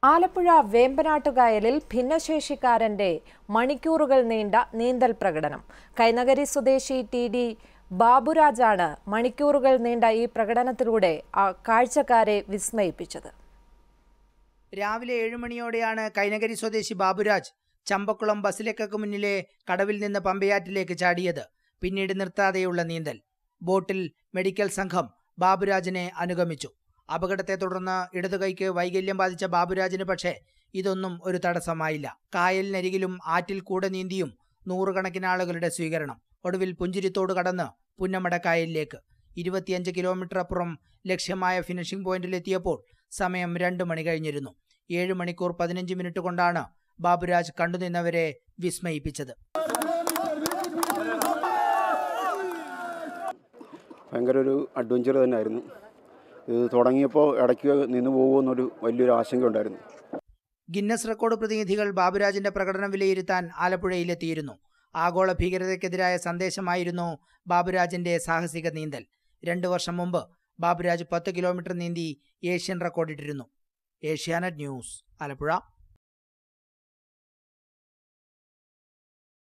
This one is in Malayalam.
ആലപ്പുഴ വേമ്പനാട്ടുകായലിൽ ഭിന്നശേഷിക്കാരന്റെ മണിക്കൂറുകൾ നീണ്ട നീന്തൽ പ്രകടനം കൈനഗരി സ്വദേശി ടി ഡി ബാബുരാജാണ് മണിക്കൂറുകൾ നീണ്ട ഈ പ്രകടനത്തിലൂടെ ആ കാഴ്ചക്കാരെ വിസ്മയിപ്പിച്ചത് രാവിലെ ഏഴ് മണിയോടെയാണ് കൈനഗരി സ്വദേശി ബാബുരാജ് ചമ്പക്കുളം ബസിലേക്കൊക്കെ മുന്നിലെ കടവിൽ നിന്ന് പമ്പയാറ്റിലേക്ക് ചാടിയത് പിന്നീട് നിർത്താതെയുള്ള നീന്തൽ ബോട്ടിൽ മെഡിക്കൽ സംഘം ബാബുരാജിനെ അനുഗമിച്ചു അപകടത്തെ തുടർന്ന് ഇടതുകൈക്ക് വൈകല്യം ബാധിച്ച ബാബുരാജിന് പക്ഷേ ഇതൊന്നും ഒരു തടസ്സമായില്ല കായലിനരികിലും ആറ്റിൽ കൂടെ നീന്തിയും നൂറുകണക്കിന് ആളുകളുടെ സ്വീകരണം ഒടുവിൽ പുഞ്ചിരിത്തോട് കടന്ന് പുന്നമട കായലിലേക്ക് ഇരുപത്തിയഞ്ച് കിലോമീറ്റർ അപ്പുറം ലക്ഷ്യമായ ഫിനിഷിംഗ് പോയിന്റിലെത്തിയപ്പോൾ സമയം രണ്ട് മണി കഴിഞ്ഞിരുന്നു ഏഴ് മണിക്കൂർ പതിനഞ്ച് മിനിറ്റ് കൊണ്ടാണ് ബാബുരാജ് കണ്ടുനിന്നവരെ വിസ്മയിപ്പിച്ചത് ഭയങ്കര ഒരു അഡ്വഞ്ചർ തന്നെയായിരുന്നു ഇത് തുടങ്ങിയപ്പോൾ ഇടയ്ക്ക് നിന്ന് പോകുമെന്നൊരു വലിയൊരു ആശങ്ക ഉണ്ടായിരുന്നു ഗിന്നസ് റെക്കോർഡ് പ്രതിനിധികൾ ബാബുരാജിന്റെ പ്രകടനം വിലയിരുത്താൻ ആലപ്പുഴയിലെത്തിയിരുന്നു ആഗോള ഭീകരതയ്ക്കെതിരായ സന്ദേശമായിരുന്നു ബാബുരാജിന്റെ സാഹസിക നീന്തൽ രണ്ടു വർഷം മുമ്പ് ബാബുരാജ് പത്ത് കിലോമീറ്റർ നീന്തി ഏഷ്യൻ റെക്കോർഡിട്ടിരുന്നു ഏഷ്യാനെറ്റ് ന്യൂസ് ആലപ്പുഴ